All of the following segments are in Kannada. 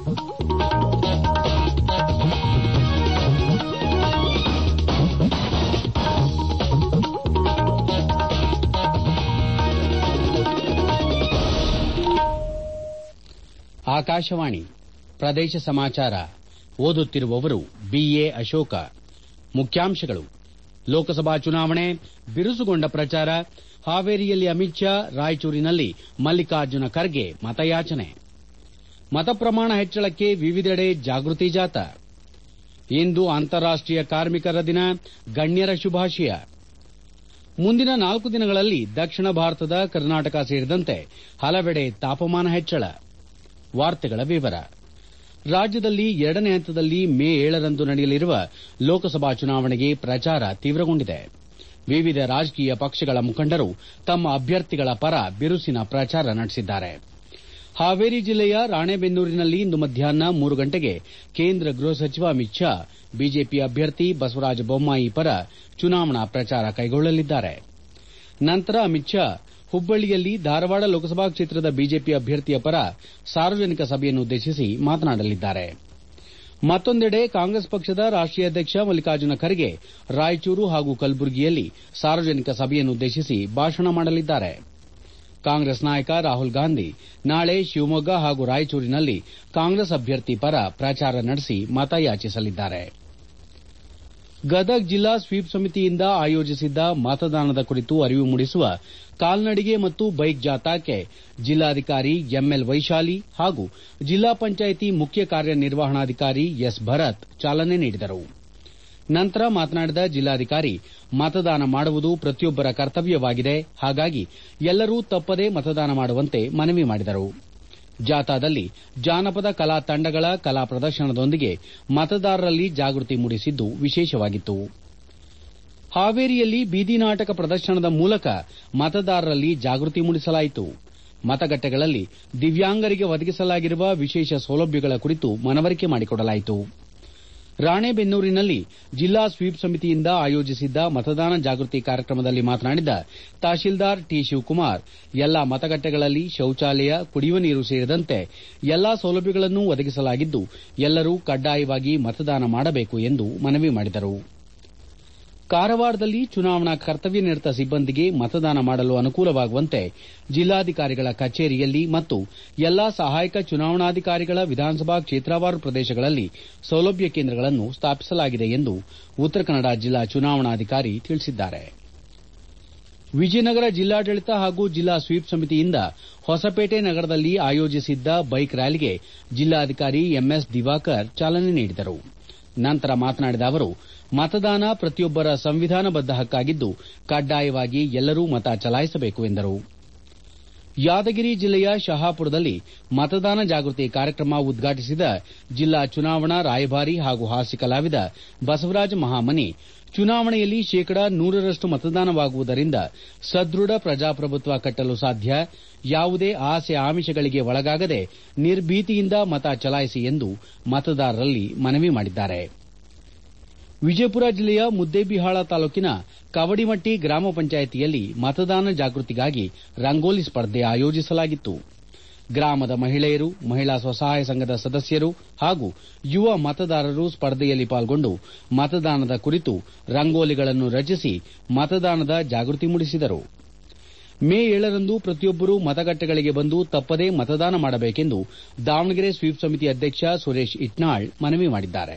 ಆಕಾಶವಾಣಿ ಪ್ರದೇಶ ಸಮಾಚಾರ ಓದುತ್ತಿರುವವರು ಬಿಎ ಅಶೋಕ ಮುಖ್ಯಾಂಶಗಳು ಲೋಕಸಭಾ ಚುನಾವಣೆ ಬಿರುಸುಗೊಂಡ ಪ್ರಚಾರ ಹಾವೇರಿಯಲ್ಲಿ ಅಮಿತ್ ಶಾ ರಾಯಚೂರಿನಲ್ಲಿ ಮಲ್ಲಿಕಾರ್ಜುನ ಖರ್ಗೆ ಮತಯಾಚನೆ ಮತ ಪ್ರಮಾಣ ಹೆಚ್ಚಳಕ್ಕೆ ವಿವಿಧೆಡೆ ಜಾಗೃತಿ ಜಾಥಾ ಇಂದು ಅಂತಾರಾಷ್ಟೀಯ ಕಾರ್ಮಿಕರ ದಿನ ಗಣ್ಯರ ಶುಭಾಶಯ ಮುಂದಿನ ನಾಲ್ಕು ದಿನಗಳಲ್ಲಿ ದಕ್ಷಿಣ ಭಾರತದ ಕರ್ನಾಟಕ ಸೇರಿದಂತೆ ಹಲವೆಡೆ ತಾಪಮಾನ ಹೆಚ್ಚಳ ರಾಜ್ಯದಲ್ಲಿ ಎರಡನೇ ಹಂತದಲ್ಲಿ ಮೇ ಏಳರಂದು ನಡೆಯಲಿರುವ ಲೋಕಸಭಾ ಚುನಾವಣೆಗೆ ಪ್ರಚಾರ ತೀವ್ರಗೊಂಡಿದೆ ವಿವಿಧ ರಾಜಕೀಯ ಪಕ್ಷಗಳ ಮುಖಂಡರು ತಮ್ಮ ಅಭ್ಯರ್ಥಿಗಳ ಪರ ಬಿರುಸಿನ ಪ್ರಚಾರ ನಡೆಸಿದ್ದಾರೆ ಹಾವೇರಿ ಜಿಲ್ಲೆಯ ರಾಣೆಬೆನ್ನೂರಿನಲ್ಲಿ ಇಂದು ಮಧ್ಯಾಹ್ನ ಮೂರು ಗಂಟೆಗೆ ಕೇಂದ್ರ ಗೃಹ ಸಚಿವ ಅಮಿತ್ ಶಾ ಬಿಜೆಪಿ ಅಭ್ಯರ್ಥಿ ಬಸವರಾಜ ಬೊಮ್ಮಾಯಿ ಪರ ಚುನಾವಣಾ ಪ್ರಚಾರ ಕೈಗೊಳ್ಳಲಿದ್ದಾರೆ ನಂತರ ಅಮಿತ್ ಶಾ ಹುಬ್ಬಳ್ಳಿಯಲ್ಲಿ ಧಾರವಾಡ ಲೋಕಸಭಾ ಕ್ಷೇತ್ರದ ಬಿಜೆಪಿ ಅಭ್ಯರ್ಥಿಯ ಪರ ಸಾರ್ವಜನಿಕ ಸಭೆಯನ್ನುದ್ದೇಶಿಸಿ ಮಾತನಾಡಲಿದ್ದಾರೆ ಮತ್ತೊಂದೆಡೆ ಕಾಂಗ್ರೆಸ್ ಪಕ್ಷದ ರಾಷ್ಟೀಯ ಅಧ್ಯಕ್ಷ ಮಲ್ಲಿಕಾರ್ಜುನ ಖರ್ಗೆ ರಾಯಚೂರು ಹಾಗೂ ಕಲಬುರಗಿಯಲ್ಲಿ ಸಾರ್ವಜನಿಕ ಸಭೆಯನ್ನುದ್ದೇಶಿಸಿ ಭಾಷಣ ಮಾಡಲಿದ್ದಾರೆ ಕಾಂಗ್ರೆಸ್ ನಾಯಕ ರಾಹುಲ್ ಗಾಂಧಿ ನಾಳೆ ಶಿವಮೊಗ್ಗ ಹಾಗೂ ರಾಯಚೂರಿನಲ್ಲಿ ಕಾಂಗ್ರೆಸ್ ಅಭ್ಯರ್ಥಿ ಪರ ಪ್ರಚಾರ ನಡೆಸಿ ಮತಯಾಚಿಸಲಿದ್ದಾರೆ ಗದಗ ಜಿಲ್ಲಾ ಸ್ವೀಪ್ ಸಮಿತಿಯಿಂದ ಆಯೋಜಿಸಿದ್ದ ಮತದಾನದ ಕುರಿತು ಅರಿವು ಮೂಡಿಸುವ ಕಾಲ್ನಡಿಗೆ ಮತ್ತು ಬೈಕ್ ಜಾಥಾಕ್ಕೆ ಜಿಲ್ಲಾಧಿಕಾರಿ ಎಂಎಲ್ ವೈಶಾಲಿ ಹಾಗೂ ಜಿಲ್ಲಾ ಪಂಚಾಯಿತಿ ಮುಖ್ಯ ಕಾರ್ಯನಿರ್ವಹಣಾಧಿಕಾರಿ ಎಸ್ ಭರತ್ ಚಾಲನೆ ನೀಡಿದರು ನಂತರ ಮಾತನಾಡಿದ ಜಿಲ್ಲಾಧಿಕಾರಿ ಮತದಾನ ಮಾಡುವುದು ಪ್ರತಿಯೊಬ್ಬರ ಕರ್ತವ್ಯವಾಗಿದೆ ಹಾಗಾಗಿ ಎಲ್ಲರೂ ತಪ್ಪದೇ ಮತದಾನ ಮಾಡುವಂತೆ ಮನವಿ ಮಾಡಿದರು ಜಾಥಾದಲ್ಲಿ ಜಾನಪದ ಕಲಾ ತಂಡಗಳ ಕಲಾ ಪ್ರದರ್ಶನದೊಂದಿಗೆ ಮತದಾರರಲ್ಲಿ ಜಾಗೃತಿ ಮೂಡಿಸಿದ್ದು ವಿಶೇಷವಾಗಿತ್ತು ಹಾವೇರಿಯಲ್ಲಿ ಬೀದಿ ನಾಟಕ ಪ್ರದರ್ಶನದ ಮೂಲಕ ಮತದಾರರಲ್ಲಿ ಜಾಗೃತಿ ಮೂಡಿಸಲಾಯಿತು ಮತಗಟ್ಟೆಗಳಲ್ಲಿ ದಿವ್ಯಾಂಗರಿಗೆ ಒದಗಿಸಲಾಗಿರುವ ವಿಶೇಷ ಸೌಲಭ್ಯಗಳ ಕುರಿತು ಮನವರಿಕೆ ಮಾಡಿಕೊಡಲಾಯಿತು ರಾಣೆಬೆನ್ನೂರಿನಲ್ಲಿ ಜಿಲ್ಲಾ ಸ್ವೀಪ್ ಸಮಿತಿಯಿಂದ ಆಯೋಜಿಸಿದ್ದ ಮತದಾನ ಜಾಗೃತಿ ಕಾರ್ಯಕ್ರಮದಲ್ಲಿ ಮಾತನಾಡಿದ ತಹಶೀಲ್ದಾರ್ ಟಿ ಶಿವಕುಮಾರ್ ಎಲ್ಲಾ ಮತಗಟ್ಟೆಗಳಲ್ಲಿ ಶೌಚಾಲಯ ಕುಡಿಯುವ ನೀರು ಸೇರಿದಂತೆ ಎಲ್ಲಾ ಸೌಲಭ್ಯಗಳನ್ನು ಒದಗಿಸಲಾಗಿದ್ದು ಎಲ್ಲರೂ ಕಡ್ಡಾಯವಾಗಿ ಮತದಾನ ಮಾಡಬೇಕು ಎಂದು ಮನವಿ ಮಾಡಿದರು ಕಾರವಾರದಲ್ಲಿ ಚುನಾವಣಾ ಕರ್ತವ್ಯ ನಿರತ ಸಿಬ್ಬಂದಿಗೆ ಮತದಾನ ಮಾಡಲು ಅನುಕೂಲವಾಗುವಂತೆ ಜಿಲ್ಲಾಧಿಕಾರಿಗಳ ಕಚೇರಿಯಲ್ಲಿ ಮತ್ತು ಎಲ್ಲಾ ಸಹಾಯಕ ಚುನಾವಣಾಧಿಕಾರಿಗಳ ವಿಧಾನಸಭಾ ಕ್ಷೇತ್ರವಾರು ಪ್ರದೇಶಗಳಲ್ಲಿ ಸೌಲಭ್ಯ ಕೇಂದ್ರಗಳನ್ನು ಸ್ಥಾಪಿಸಲಾಗಿದೆ ಎಂದು ಉತ್ತರ ಕನ್ನಡ ಜಿಲ್ಲಾ ಚುನಾವಣಾಧಿಕಾರಿ ತಿಳಿಸಿದ್ದಾರೆ ವಿಜಯನಗರ ಜಿಲ್ಲಾಡಳಿತ ಹಾಗೂ ಜಿಲ್ಲಾ ಸ್ವೀಪ್ ಸಮಿತಿಯಿಂದ ಹೊಸಪೇಟೆ ನಗರದಲ್ಲಿ ಆಯೋಜಿಸಿದ್ದ ಬೈಕ್ ರ್ಯಾಲಿಗೆ ಜಿಲ್ಲಾಧಿಕಾರಿ ಎಂಎಸ್ ದಿವಾಕರ್ ಚಾಲನೆ ನೀಡಿದರು ನಂತರ ಮಾತನಾಡಿದ ಅವರು ಮತದಾನ ಪ್ರತಿಯೊಬ್ಬರ ಸಂವಿಧಾನಬದ್ದ ಹಕ್ಕಾಗಿದ್ದು ಕಡ್ಡಾಯವಾಗಿ ಎಲ್ಲರೂ ಮತ ಚಲಾಯಿಸಬೇಕು ಎಂದರು ಯಾದಗಿರಿ ಜಿಲ್ಲೆಯ ಶಹಾಪುರದಲ್ಲಿ ಮತದಾನ ಜಾಗೃತಿ ಕಾರ್ಯಕ್ರಮ ಉದ್ಘಾಟಿಸಿದ ಜಿಲ್ಲಾ ಚುನಾವಣಾ ರಾಯಭಾರಿ ಹಾಗೂ ಹಾಸ್ಯ ಕಲಾವಿದ ಬಸವರಾಜ ಮಹಾಮನಿ ಚುನಾವಣೆಯಲ್ಲಿ ಶೇಕಡ ನೂರರಷ್ಟು ಮತದಾನವಾಗುವುದರಿಂದ ಸದೃಢ ಪ್ರಜಾಪ್ರಭುತ್ವ ಕಟ್ಟಲು ಸಾಧ್ಯ ಯಾವುದೇ ಆಸೆ ಆಮಿಷಗಳಿಗೆ ಒಳಗಾಗದೆ ನಿರ್ಭೀತಿಯಿಂದ ಮತ ಚಲಾಯಿಸಿ ಎಂದು ಮತದಾರರಲ್ಲಿ ಮನವಿ ಮಾಡಿದ್ದಾರೆ ವಿಜಯಪುರ ಜಿಲ್ಲೆಯ ಮುದ್ದೇಬಿಹಾಳ ತಾಲೂಕಿನ ಕವಡಿಮಟ್ಟಿ ಗ್ರಾಮ ಪಂಚಾಯಿತಿಯಲ್ಲಿ ಮತದಾನ ಜಾಗೃತಿಗಾಗಿ ರಂಗೋಲಿ ಸ್ಪರ್ಧೆ ಆಯೋಜಿಸಲಾಗಿತ್ತು ಗ್ರಾಮದ ಮಹಿಳೆಯರು ಮಹಿಳಾ ಸ್ವಸಹಾಯ ಸಂಘದ ಸದಸ್ಯರು ಹಾಗೂ ಯುವ ಮತದಾರರು ಸ್ಪರ್ಧೆಯಲ್ಲಿ ಪಾಲ್ಗೊಂಡು ಮತದಾನದ ಕುರಿತು ರಂಗೋಲಿಗಳನ್ನು ರಚಿಸಿ ಮತದಾನದ ಜಾಗೃತಿ ಮೂಡಿಸಿದರು ಮೇ ಏಳರಂದು ಪ್ರತಿಯೊಬ್ಬರೂ ಮತಗಟ್ಟೆಗಳಿಗೆ ಬಂದು ತಪ್ಪದೇ ಮತದಾನ ಮಾಡಬೇಕೆಂದು ದಾವಣಗೆರೆ ಸ್ವೀಪ್ ಸಮಿತಿ ಅಧ್ಯಕ್ಷ ಸುರೇಶ್ ಇಟ್ನಾಳ್ ಮನವಿ ಮಾಡಿದ್ದಾರೆ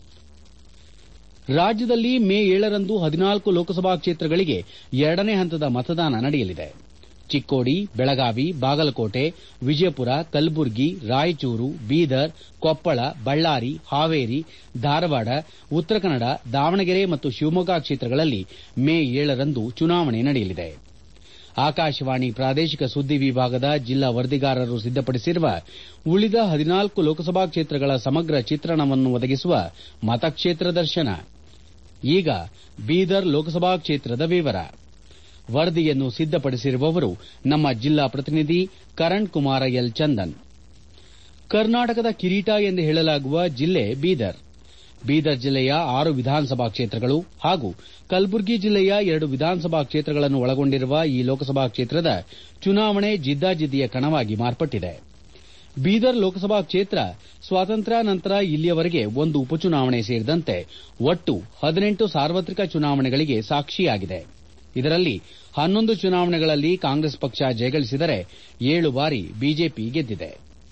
ರಾಜ್ಯದಲ್ಲಿ ಮೇ ಏಳರಂದು ಹದಿನಾಲ್ಕು ಲೋಕಸಭಾ ಕ್ಷೇತ್ರಗಳಿಗೆ ಎರಡನೇ ಹಂತದ ಮತದಾನ ನಡೆಯಲಿದೆ ಚಿಕ್ಕೋಡಿ ಬೆಳಗಾವಿ ಬಾಗಲಕೋಟೆ ವಿಜಯಪುರ ಕಲಬುರಗಿ ರಾಯಚೂರು ಬೀದರ್ ಕೊಪ್ಪಳ ಬಳ್ಳಾರಿ ಹಾವೇರಿ ಧಾರವಾಡ ಉತ್ತರ ಕನ್ನಡ ದಾವಣಗೆರೆ ಮತ್ತು ಶಿವಮೊಗ್ಗ ಕ್ಷೇತ್ರಗಳಲ್ಲಿ ಮೇ ಏಳರಂದು ಚುನಾವಣೆ ನಡೆಯಲಿದೆ ಆಕಾಶವಾಣಿ ಪ್ರಾದೇಶಿಕ ಸುದ್ದಿ ವಿಭಾಗದ ಜಿಲ್ಲಾ ವರದಿಗಾರರು ಸಿದ್ದಪಡಿಸಿರುವ ಉಳಿದ ಹದಿನಾಲ್ಕು ಲೋಕಸಭಾ ಕ್ಷೇತ್ರಗಳ ಸಮಗ್ರ ಚಿತ್ರಣವನ್ನು ಒದಗಿಸುವ ಮತಕ್ಷೇತ್ರ ದರ್ಶನ ಈಗ ಬೀದರ್ ಲೋಕಸಭಾ ಕ್ಷೇತ್ರದ ವಿವರ ವರದಿಯನ್ನು ಸಿದ್ದಪಡಿಸಿರುವವರು ನಮ್ಮ ಜಿಲ್ಲಾ ಪ್ರತಿನಿಧಿ ಕರಣ್ ಕುಮಾರ ಎಲ್ ಚಂದನ್ ಕರ್ನಾಟಕದ ಕಿರೀಟ ಎಂದು ಹೇಳಲಾಗುವ ಜಿಲ್ಲೆ ಬೀದರ್ ಬೀದರ್ ಜಿಲ್ಲೆಯ ಆರು ವಿಧಾನಸಭಾ ಕ್ಷೇತ್ರಗಳು ಹಾಗೂ ಕಲಬುರಗಿ ಜಿಲ್ಲೆಯ ಎರಡು ವಿಧಾನಸಭಾ ಕ್ಷೇತ್ರಗಳನ್ನು ಒಳಗೊಂಡಿರುವ ಈ ಲೋಕಸಭಾ ಕ್ಷೇತ್ರದ ಚುನಾವಣೆ ಜಿದ್ದಾಜಿದ್ದಿಯ ಕಣವಾಗಿ ಮಾರ್ಪಟ್ಟಿದೆ ಬೀದರ್ ಲೋಕಸಭಾ ಕ್ಷೇತ್ರ ಸ್ವಾತಂತ್ರ್ಯ ನಂತರ ಇಲ್ಲಿಯವರೆಗೆ ಒಂದು ಉಪಚುನಾವಣೆ ಸೇರಿದಂತೆ ಒಟ್ಟು ಹದಿನೆಂಟು ಸಾರ್ವತ್ರಿಕ ಚುನಾವಣೆಗಳಿಗೆ ಸಾಕ್ಷಿಯಾಗಿದೆ ಇದರಲ್ಲಿ ಹನ್ನೊಂದು ಚುನಾವಣೆಗಳಲ್ಲಿ ಕಾಂಗ್ರೆಸ್ ಪಕ್ಷ ಜಯಗಳಿಸಿದರೆ ಏಳು ಬಾರಿ ಬಿಜೆಪಿ ಗೆದ್ದಿದೆ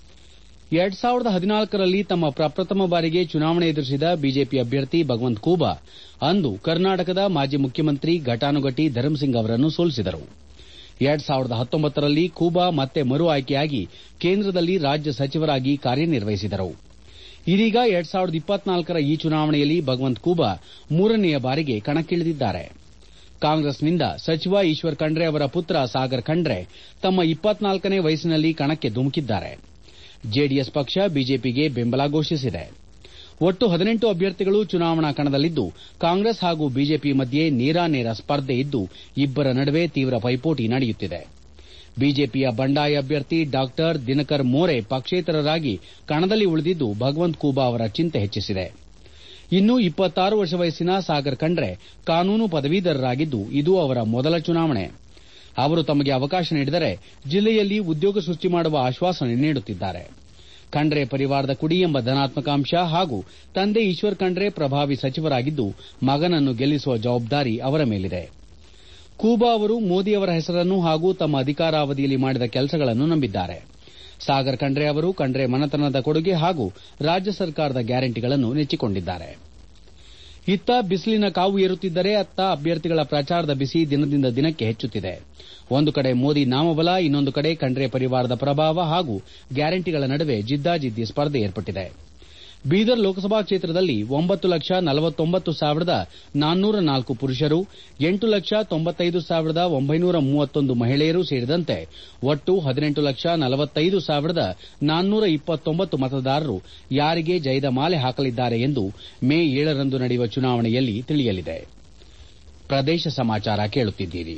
ಎರಡ್ ಸಾವಿರದ ಹದಿನಾಲ್ಕರಲ್ಲಿ ತಮ್ಮ ಪ್ರಪ್ರಥಮ ಬಾರಿಗೆ ಚುನಾವಣೆ ಎದುರಿಸಿದ ಬಿಜೆಪಿ ಅಭ್ಯರ್ಥಿ ಭಗವಂತ್ ಖೂಬಾ ಅಂದು ಕರ್ನಾಟಕದ ಮಾಜಿ ಮುಖ್ಯಮಂತ್ರಿ ಘಟಾನುಘಟಿ ಧರಂಸಿಂಗ್ ಅವರನ್ನು ಸೋಲಿಸಿದರು ಎರಡ್ ಸಾವಿರದ ಹತ್ತೊಂಬತ್ತರಲ್ಲಿ ಖೂಬಾ ಮತ್ತೆ ಮರು ಆಯ್ಕೆಯಾಗಿ ಕೇಂದ್ರದಲ್ಲಿ ರಾಜ್ಯ ಸಚಿವರಾಗಿ ಕಾರ್ಯನಿರ್ವಹಿಸಿದರು ಇದೀಗ ಎರಡ್ ಸಾವಿರದ ಇಪ್ಪತ್ನಾಲ್ಕರ ಈ ಚುನಾವಣೆಯಲ್ಲಿ ಭಗವಂತ್ ಖೂಬಾ ಮೂರನೆಯ ಬಾರಿಗೆ ಕಣಕ್ಕಿಳಿದಿದ್ದಾರೆ ಕಾಂಗ್ರೆಸ್ನಿಂದ ಸಚಿವ ಈಶ್ವರ್ ಖಂಡ್ರೆ ಅವರ ಪುತ್ರ ಸಾಗರ್ ಖಂಡ್ರೆ ತಮ್ಮ ಇಪ್ಪತ್ನಾಲ್ಕನೇ ವಯಸ್ಸಿನಲ್ಲಿ ಕಣಕ್ಕೆ ಧುಮುಕಿದ್ದಾರೆ ಜೆಡಿಎಸ್ ಪಕ್ಷ ಬಿಜೆಪಿಗೆ ಬೆಂಬಲ ಘೋಷಿಸಿದೆ ಒಟ್ಟು ಹದಿನೆಂಟು ಅಭ್ಯರ್ಥಿಗಳು ಚುನಾವಣಾ ಕಣದಲ್ಲಿದ್ದು ಕಾಂಗ್ರೆಸ್ ಹಾಗೂ ಬಿಜೆಪಿ ಮಧ್ಯೆ ನೇರಾನೇರ ಸ್ಪರ್ಧೆ ಇದ್ದು ಇಬ್ಬರ ನಡುವೆ ತೀವ್ರ ಪೈಪೋಟಿ ನಡೆಯುತ್ತಿದೆ ಬಿಜೆಪಿಯ ಬಂಡಾಯ ಅಭ್ಯರ್ಥಿ ಡಾ ದಿನಕರ್ ಮೋರೆ ಪಕ್ಷೇತರರಾಗಿ ಕಣದಲ್ಲಿ ಉಳಿದಿದ್ದು ಭಗವಂತ್ ಖೂಬಾ ಅವರ ಚಿಂತೆ ಹೆಚ್ಚಿಸಿದೆ ಇನ್ನು ಇಪ್ಪತ್ತಾರು ವರ್ಷ ವಯಸ್ಸಿನ ಸಾಗರ್ ಖಂಡ್ರೆ ಕಾನೂನು ಪದವೀಧರರಾಗಿದ್ದು ಇದು ಅವರ ಮೊದಲ ಚುನಾವಣೆ ಅವರು ತಮಗೆ ಅವಕಾಶ ನೀಡಿದರೆ ಜಿಲ್ಲೆಯಲ್ಲಿ ಉದ್ಯೋಗ ಸೃಷ್ಟಿ ಮಾಡುವ ಆಶ್ವಾಸನೆ ನೀಡುತ್ತಿದ್ದಾರೆ ಖಂಡ್ರೆ ಪರಿವಾರದ ಕುಡಿ ಎಂಬ ಧನಾತ್ಮಕ ಅಂಶ ಹಾಗೂ ತಂದೆ ಈಶ್ವರ್ ಖಂಡ್ರೆ ಪ್ರಭಾವಿ ಸಚಿವರಾಗಿದ್ದು ಮಗನನ್ನು ಗೆಲ್ಲಿಸುವ ಜವಾಬ್ದಾರಿ ಅವರ ಮೇಲಿದೆ ಖೂಬಾ ಅವರು ಮೋದಿ ಅವರ ಹೆಸರನ್ನು ಹಾಗೂ ತಮ್ಮ ಅಧಿಕಾರಾವಧಿಯಲ್ಲಿ ಮಾಡಿದ ಕೆಲಸಗಳನ್ನು ನಂಬಿದ್ದಾರೆ ಸಾಗರ್ ಖಂಡ್ರೆ ಅವರು ಖಂಡ್ರೆ ಮನೆತನದ ಕೊಡುಗೆ ಹಾಗೂ ರಾಜ್ಯ ಸರ್ಕಾರದ ಗ್ಯಾರಂಟಿಗಳನ್ನು ನೆಚ್ಚಿಕೊಂಡಿದ್ದಾರೆ ಇತ್ತ ಬಿಸಿಲಿನ ಕಾವು ಏರುತ್ತಿದ್ದರೆ ಅತ್ತ ಅಭ್ಯರ್ಥಿಗಳ ಪ್ರಚಾರದ ಬಿಸಿ ದಿನದಿಂದ ದಿನಕ್ಕೆ ಹೆಚ್ಚುತ್ತಿದೆ ಒಂದು ಕಡೆ ಮೋದಿ ನಾಮಬಲ ಇನ್ನೊಂದು ಕಡೆ ಖಂಡ್ರೆ ಪರಿವಾರದ ಪ್ರಭಾವ ಹಾಗೂ ಗ್ಯಾರಂಟಿಗಳ ನಡುವೆ ಜಿದ್ದಾಜಿದ್ದಿ ಸ್ಪರ್ಧೆ ಏರ್ಪಟ್ಟಿದೆ ಬೀದರ್ ಲೋಕಸಭಾ ಕ್ಷೇತ್ರದಲ್ಲಿ ಒಂಬತ್ತು ಲಕ್ಷ ನಲವತ್ತೊಂಬತ್ತು ಸಾವಿರದ ನಾನ್ನೂರ ನಾಲ್ಕು ಪುರುಷರು ಎಂಟು ಲಕ್ಷ ತೊಂಬತ್ತೈದು ಸಾವಿರದ ಒಂಬೈನೂರ ಮೂವತ್ತೊಂದು ಮಹಿಳೆಯರು ಸೇರಿದಂತೆ ಒಟ್ಟು ಹದಿನೆಂಟು ಲಕ್ಷ ನಲವತ್ತೈದು ಸಾವಿರದ ನಾನ್ನೂರ ಇಪ್ಪತ್ತೊಂಬತ್ತು ಮತದಾರರು ಯಾರಿಗೆ ಜಯದ ಮಾಲೆ ಹಾಕಲಿದ್ದಾರೆ ಎಂದು ಮೇ ಏಳರಂದು ನಡೆಯುವ ಚುನಾವಣೆಯಲ್ಲಿ ತಿಳಿಯಲಿದೆ ಪ್ರದೇಶ ಸಮಾಚಾರ ಕೇಳುತ್ತಿದ್ದೀರಿ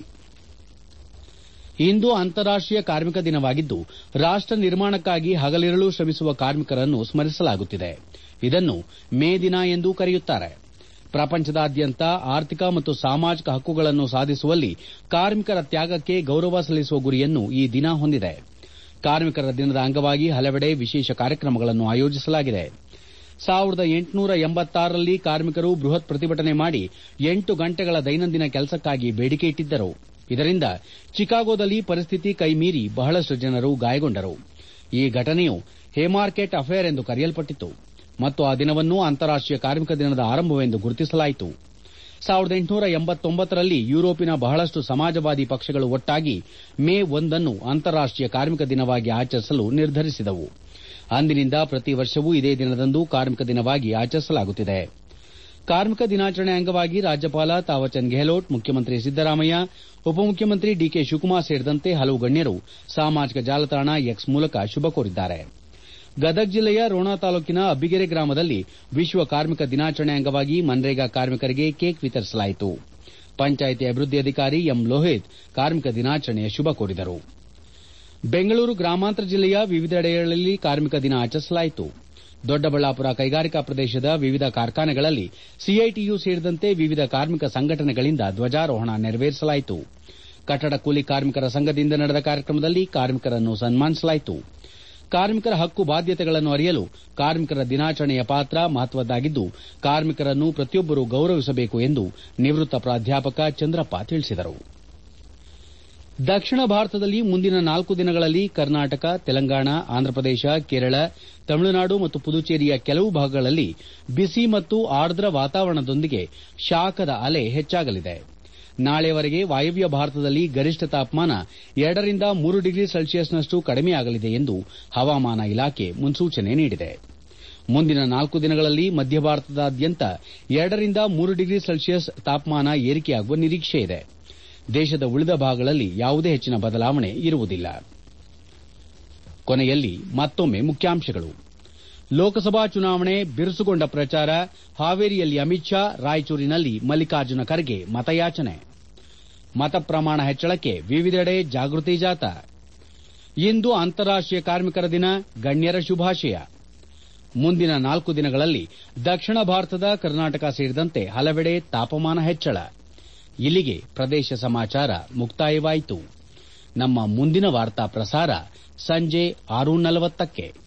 ಇಂದು ಅಂತಾರಾಷ್ಟೀಯ ಕಾರ್ಮಿಕ ದಿನವಾಗಿದ್ದು ರಾಷ್ಟ ನಿರ್ಮಾಣಕ್ಕಾಗಿ ಹಗಲಿರುಳು ಶ್ರಮಿಸುವ ಕಾರ್ಮಿಕರನ್ನು ಸ್ಮರಿಸಲಾಗುತ್ತಿದೆ ಇದನ್ನು ಮೇ ದಿನ ಎಂದೂ ಕರೆಯುತ್ತಾರೆ ಪ್ರಪಂಚದಾದ್ಯಂತ ಆರ್ಥಿಕ ಮತ್ತು ಸಾಮಾಜಿಕ ಹಕ್ಕುಗಳನ್ನು ಸಾಧಿಸುವಲ್ಲಿ ಕಾರ್ಮಿಕರ ತ್ಯಾಗಕ್ಕೆ ಗೌರವ ಸಲ್ಲಿಸುವ ಗುರಿಯನ್ನು ಈ ದಿನ ಹೊಂದಿದೆ ಕಾರ್ಮಿಕರ ದಿನದ ಅಂಗವಾಗಿ ಹಲವೆಡೆ ವಿಶೇಷ ಕಾರ್ಯಕ್ರಮಗಳನ್ನು ಆಯೋಜಿಸಲಾಗಿದೆ ಸಾವಿರದ ಎಂಟುನೂರ ಎಂಬತ್ತಾರರಲ್ಲಿ ಕಾರ್ಮಿಕರು ಬೃಹತ್ ಪ್ರತಿಭಟನೆ ಮಾಡಿ ಎಂಟು ಗಂಟೆಗಳ ದೈನಂದಿನ ಕೆಲಸಕ್ಕಾಗಿ ಬೇಡಿಕೆ ಇಟ್ಟಿದ್ದರು ಇದರಿಂದ ಚಿಕಾಗೋದಲ್ಲಿ ಪರಿಸ್ಥಿತಿ ಕೈಮೀರಿ ಬಹಳಷ್ಟು ಜನರು ಗಾಯಗೊಂಡರು ಈ ಘಟನೆಯು ಹೇಮಾರ್ಕೆಟ್ ಅಫೇರ್ ಎಂದು ಕರೆಯಲ್ಪಟ್ಟಿತು ಮತ್ತು ಆ ದಿನವನ್ನು ಅಂತಾರಾಷ್ಟೀಯ ಕಾರ್ಮಿಕ ದಿನದ ಆರಂಭವೆಂದು ಗುರುತಿಸಲಾಯಿತು ಸಾವಿರದ ಎಂಟುನೂರ ಎಂಬತ್ತೊಂಬತ್ತರಲ್ಲಿ ಯುರೋಪಿನ ಬಹಳಷ್ಟು ಸಮಾಜವಾದಿ ಪಕ್ಷಗಳು ಒಟ್ಟಾಗಿ ಮೇ ಒಂದನ್ನು ಅಂತಾರಾಷ್ಟೀಯ ಕಾರ್ಮಿಕ ದಿನವಾಗಿ ಆಚರಿಸಲು ನಿರ್ಧರಿಸಿದವು ಅಂದಿನಿಂದ ಪ್ರತಿ ವರ್ಷವೂ ಇದೇ ದಿನದಂದು ಕಾರ್ಮಿಕ ದಿನವಾಗಿ ಆಚರಿಸಲಾಗುತ್ತಿದೆ ಕಾರ್ಮಿಕ ದಿನಾಚರಣೆ ಅಂಗವಾಗಿ ರಾಜ್ಯಪಾಲ ತಾವರ್ಚಂದ್ ಗೆಹ್ಲೋಟ್ ಮುಖ್ಯಮಂತ್ರಿ ಸಿದ್ದರಾಮಯ್ಯ ಉಪಮುಖ್ಯಮಂತ್ರಿ ಡಿಕೆ ಶಿವಕುಮಾರ್ ಸೇರಿದಂತೆ ಹಲವು ಗಣ್ಯರು ಸಾಮಾಜಿಕ ಜಾಲತಾಣ ಎಕ್ಸ್ ಮೂಲಕ ಶುಭ ಕೋರಿದ್ದಾರೆ ಗದಗ ಜಿಲ್ಲೆಯ ರೋಣ ತಾಲೂಕಿನ ಅಬ್ಬಿಗೆರೆ ಗ್ರಾಮದಲ್ಲಿ ವಿಶ್ವ ಕಾರ್ಮಿಕ ದಿನಾಚರಣೆ ಅಂಗವಾಗಿ ಮನ್ರೇಗಾ ಕಾರ್ಮಿಕರಿಗೆ ಕೇಕ್ ವಿತರಿಸಲಾಯಿತು ಪಂಚಾಯಿತಿ ಅಭಿವೃದ್ಧಿ ಅಧಿಕಾರಿ ಎಂ ಲೋಹಿತ್ ಕಾರ್ಮಿಕ ದಿನಾಚರಣೆಯ ಶುಭ ಕೋರಿದರು ಬೆಂಗಳೂರು ಗ್ರಾಮಾಂತರ ಜಿಲ್ಲೆಯ ವಿವಿಧೆಡೆಗಳಲ್ಲಿ ಕಾರ್ಮಿಕ ದಿನ ಆಚರಿಸಲಾಯಿತು ದೊಡ್ಡಬಳ್ಳಾಪುರ ಕೈಗಾರಿಕಾ ಪ್ರದೇಶದ ವಿವಿಧ ಕಾರ್ಖಾನೆಗಳಲ್ಲಿ ಸಿಐಟಿಯು ಸೇರಿದಂತೆ ವಿವಿಧ ಕಾರ್ಮಿಕ ಸಂಘಟನೆಗಳಿಂದ ಧ್ವಜಾರೋಹಣ ನೆರವೇರಿಸಲಾಯಿತು ಕಟ್ಟಡ ಕೂಲಿ ಕಾರ್ಮಿಕರ ಸಂಘದಿಂದ ನಡೆದ ಕಾರ್ಯಕ್ರಮದಲ್ಲಿ ಕಾರ್ಮಿಕರನ್ನು ಸನ್ಮಾನಿಸಲಾಯಿತು ಕಾರ್ಮಿಕರ ಹಕ್ಕು ಬಾಧ್ಯತೆಗಳನ್ನು ಅರಿಯಲು ಕಾರ್ಮಿಕರ ದಿನಾಚರಣೆಯ ಪಾತ್ರ ಮಹತ್ವದ್ದಾಗಿದ್ದು ಕಾರ್ಮಿಕರನ್ನು ಪ್ರತಿಯೊಬ್ಬರು ಗೌರವಿಸಬೇಕು ಎಂದು ನಿವೃತ್ತ ಪ್ರಾಧ್ಯಾಪಕ ಚಂದ್ರಪ್ಪ ತಿಳಿಸಿದರು ದಕ್ಷಿಣ ಭಾರತದಲ್ಲಿ ಮುಂದಿನ ನಾಲ್ಕು ದಿನಗಳಲ್ಲಿ ಕರ್ನಾಟಕ ತೆಲಂಗಾಣ ಆಂಧ್ರಪ್ರದೇಶ ಕೇರಳ ತಮಿಳುನಾಡು ಮತ್ತು ಪುದುಚೇರಿಯ ಕೆಲವು ಭಾಗಗಳಲ್ಲಿ ಬಿಸಿ ಮತ್ತು ಆರ್ದ್ರ ವಾತಾವರಣದೊಂದಿಗೆ ಶಾಖದ ಅಲೆ ಹೆಚ್ಚಾಗಲಿದೆ ನಾಳೆಯವರೆಗೆ ವಾಯವ್ಯ ಭಾರತದಲ್ಲಿ ಗರಿಷ್ಠ ತಾಪಮಾನ ಎರಡರಿಂದ ಮೂರು ಡಿಗ್ರಿ ಸೆಲ್ಸಿಯಸ್ನಷ್ಟು ಕಡಿಮೆಯಾಗಲಿದೆ ಎಂದು ಹವಾಮಾನ ಇಲಾಖೆ ಮುನ್ಸೂಚನೆ ನೀಡಿದೆ ಮುಂದಿನ ನಾಲ್ಕು ದಿನಗಳಲ್ಲಿ ಮಧ್ಯ ಭಾರತದಾದ್ಯಂತ ಎರಡರಿಂದ ಮೂರು ಡಿಗ್ರಿ ಸೆಲ್ಸಿಯಸ್ ತಾಪಮಾನ ಏರಿಕೆಯಾಗುವ ನಿರೀಕ್ಷೆಯಿದೆ ದೇಶದ ಉಳಿದ ಭಾಗಗಳಲ್ಲಿ ಯಾವುದೇ ಹೆಚ್ಚಿನ ಬದಲಾವಣೆ ಇರುವುದಿಲ್ಲ ಕೊನೆಯಲ್ಲಿ ಮತ್ತೊಮ್ಮೆ ಮುಖ್ಯಾಂಶಗಳು ಲೋಕಸಭಾ ಚುನಾವಣೆ ಬಿರುಸುಗೊಂಡ ಪ್ರಚಾರ ಹಾವೇರಿಯಲ್ಲಿ ಅಮಿತ್ ಶಾ ರಾಯಚೂರಿನಲ್ಲಿ ಮಲ್ಲಿಕಾರ್ಜುನ ಖರ್ಗೆ ಮತಯಾಚನೆ ಮತ ಪ್ರಮಾಣ ಹೆಚ್ಚಳಕ್ಕೆ ವಿವಿಧೆಡೆ ಜಾಗೃತಿ ಜಾಥಾ ಇಂದು ಅಂತಾರಾಷ್ಟೀಯ ಕಾರ್ಮಿಕರ ದಿನ ಗಣ್ಯರ ಶುಭಾಶಯ ಮುಂದಿನ ನಾಲ್ಕು ದಿನಗಳಲ್ಲಿ ದಕ್ಷಿಣ ಭಾರತದ ಕರ್ನಾಟಕ ಸೇರಿದಂತೆ ಹಲವೆಡೆ ತಾಪಮಾನ ಹೆಚ್ಚಳ ಇಲ್ಲಿಗೆ ಪ್ರದೇಶ ಸಮಾಚಾರ ಮುಕ್ತಾಯವಾಯಿತು ನಮ್ಮ ಮುಂದಿನ ವಾರ್ತಾ ಪ್ರಸಾರ ಸಂಜೆ ಆರು ನಲವತ್ತಕ್ಕೆ